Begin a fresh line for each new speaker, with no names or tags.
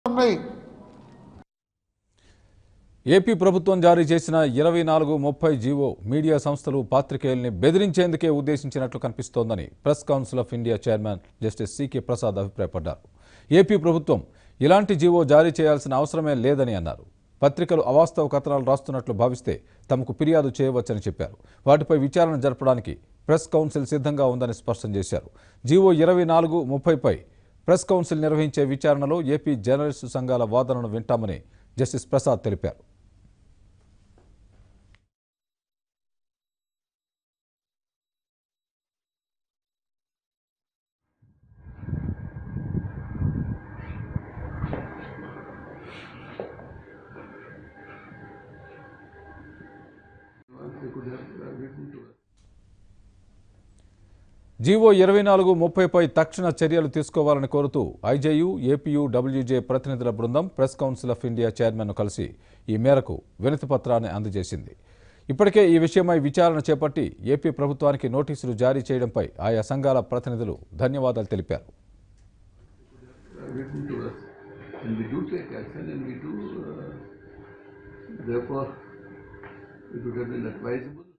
ఉన్నాయి
ఏపీ ప్రభుత్వం జారీ చేసిన ఇరవై నాలుగు ముప్పై జీవో మీడియా సంస్థలు పాత్రికేయుల్ని బెదిరించేందుకే ఉద్దేశించినట్లు కనిపిస్తోందని press council of India chairman justice C ప్రసాద్ అభిప్రాయపడ్డారు ఏపీ ప్రభుత్వం ఇలాంటి జీవో జారీ చేయాల్సిన అవసరమే లేదని అన్నారు పత్రికలు అవాస్తవ కథనాలు రాస్తున్నట్లు భావిస్తే తమకు ఫిర్యాదు చేయవచ్చని చెప్పారు వాటిపై విచారణ జరపడానికి ప్రెస్ కౌన్సిల్ సిద్ధంగా ఉందని స్పష్టం చేశారు జీవో ఇరవై నాలుగు ముప్పైపై ప్రెస్ కౌన్సిల్ నిర్వహించే విచారణలో ఏపీ జర్నలిస్టు సంఘాల వాదనను వింటామని జస్టిస్ ప్రసాద్ తెలిపారు
They could have uh, written to us.
GO ఇరవై నాలుగు ముప్పైపై తక్షణ చర్యలు తీసుకోవాలని కోరుతూ ఐజేయు ఏపీయు డబ్ల్యూజే ప్రతినిధుల బృందం ప్రెస్ కౌన్సిల్ ఆఫ్ ఇండియా చైర్మన్ను కలిసి ఈ మేరకు వినతి పత్రాన్ని అందజేసింది ఇప్పటికే ఈ విషయమై విచారణ చేపట్టి ఏపీ ప్రభుత్వానికి నోటీసులు జారీ చేయడంపై ఆయా సంఘాల ప్రతినిధులు ధన్యవాదాలు తెలిపారు
uh, written to us, and we do take action, and we do, uh, therefore, it would have been advisable.